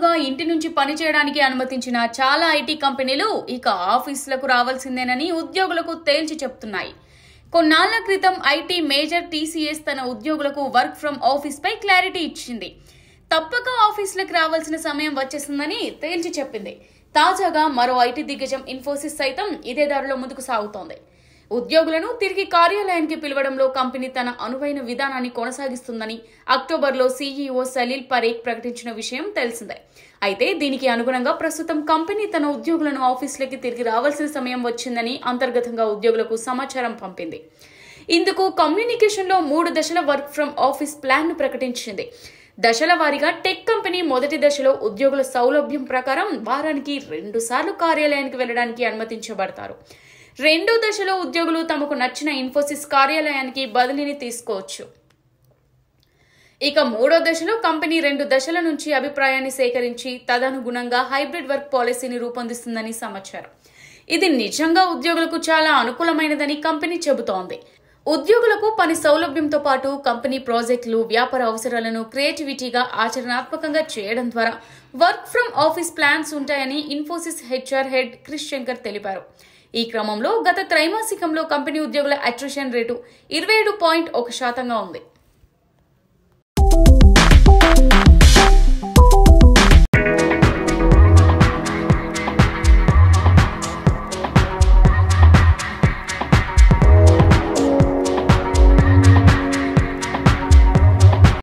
గా ఇంటి నుంచి పని చేయడానికి అనుమతించిన చాలా ఐటీ కంపెనీలు ఇక ఆఫీసులకు రావాల్సిందేనని ఉద్యోగులకు తేల్చి చెప్తున్నాయి కొన్నాళ్ల క్రితం ఐటీ మేజర్ టీసీఎస్ తన ఉద్యోగులకు వర్క్ ఫ్రం ఆఫీస్ పై క్లారిటీ ఇచ్చింది తప్పక ఆఫీసులకు రావాల్సిన సమయం వచ్చేసిందని తేల్చి చెప్పింది తాజాగా మరో ఐటీ దిగ్గజం ఇన్ఫోసిస్ సైతం ఇదే దారిలో ముందుకు సాగుతోంది ఉద్యోగులను తిరిగి కార్యాలయానికి పిలవడంలో కంపెనీ తన అనువైన విధానాన్ని కొనసాగిస్తుందని అక్టోబర్లో సీఈఓ సలీల్ పరేఖ్ ప్రకటించిన విషయం తెలిసిందే అయితే దీనికి అనుగుణంగా ప్రస్తుతం కంపెనీ తన ఉద్యోగులను ఆఫీసులకి తిరిగి రావాల్సిన సమయం వచ్చిందని అంతర్గతంగా ఉద్యోగులకు సమాచారం పంపింది ఇందుకు కమ్యూనికేషన్లో మూడు దశల వర్క్ ఫ్రం ఆఫీస్ ప్లాన్ను ప్రకటించింది దశల వారీగా టెక్ కంపెనీ మొదటి దశలో ఉద్యోగుల సౌలభ్యం ప్రకారం వారానికి రెండు సార్లు కార్యాలయానికి వెళ్లడానికి అనుమతించబడతారు రెండో దశలో ఉద్యోగులు తమకు నచ్చిన ఇన్ఫోసిస్ కార్యాలయానికి బదిలీని తీసుకోవచ్చు ఇక మూడో దశలో కంపెనీ రెండు దశల నుంచి అభిప్రాయాన్ని సేకరించి తదనుగుణంగా హైబ్రిడ్ వర్క్ పాలసీని రూపొందిస్తుందని సమాచారం ఇది నిజంగా ఉద్యోగులకు చాలా అనుకూలమైనదని కంపెనీ చెబుతోంది ఉద్యోగులకు పని సౌలభ్యంతో పాటు కంపెనీ ప్రాజెక్టులు వ్యాపార అవసరాలను క్రియేటివిటీగా ఆచరణాత్మకంగా చేయడం ద్వారా వర్క్ ఫ్రం ఆఫీస్ ప్లాన్స్ ఉంటాయని ఇన్ఫోసిస్ హెచ్ఆర్ హెడ్ క్రిష్ శంకర్ తెలిపారు ఈ క్రమంలో గత త్రైమాసికంలో కంపెనీ ఉద్యోగుల అట్రిషన్ రేటు ఇరవై ఏడు పాయింట్ ఒక శాతంగా ఉంది